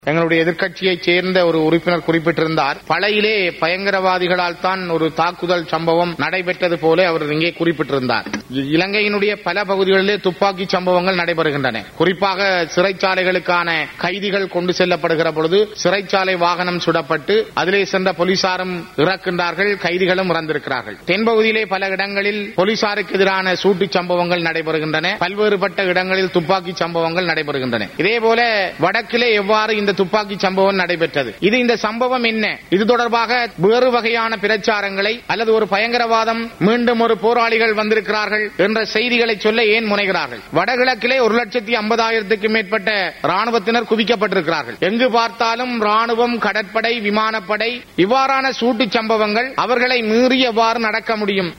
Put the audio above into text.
எங்களுடைய எதிர்க்கட்சியைச் சேர்ந்த ஒரு உறுப்பினர் குறிப்பிட்டிருந்தார் பழையிலே பயங்கரவாதிகளால் தான் ஒரு தாக்குதல் சம்பவம் நடைபெற்றது போல அவர் இங்கே குறிப்பிட்டிருந்தார் இ- இலங்கையினுடைய பல பகுதிகளிலே துப்பாக்கி சம்பவங்கள் நடைபெறுகின்றன குறிப்பாக சிறைச்சாலைகளுக்கான கைதிகள் கொண்டு செல்லப்படுகிற பொழுது சிறைச்சாலை வாகனம் சுடப்பட்டு அதிலே சென்ற போலீசாரும் இறக்கின்றார்கள் கைதிகளும் இறந்திருக்கிறார்கள் தென்பகுதியிலே பல இடங்களில் போலீசாருக்கு எதிரான சூட்டுச் சம்பவங்கள் நடைபெறுகின்றன பல்வேறுபட்ட இடங்களில் துப்பாக்கி சம்பவங்கள் நடைபெறுகின்றன இதேபோல வடக்கிலே எவ்வாறு இந்த துப்பாக்கி சம்பவம் நடைபெற்றது இது இந்த சம்பவம் என்ன இது தொடர்பாக வேறு வகையான பிரச்சாரங்களை அல்லது ஒரு பயங்கரவாதம் மீண்டும் ஒரு போராளிகள் வந்திருக்கிறார்கள் என்ற செய்திகளை சொல்ல ஏன் முனைகிறார்கள் வடகிழக்கிலே ஒரு லட்சத்தி ஐம்பதாயிரத்துக்கும் மேற்பட்ட ராணுவத்தினர் குவிக்கப்பட்டிருக்கிறார்கள் எங்கு பார்த்தாலும் ராணுவம் கடற்படை விமானப்படை இவ்வாறான சூட்டுச் சம்பவங்கள் அவர்களை மீறி எவ்வாறு நடக்க முடியும்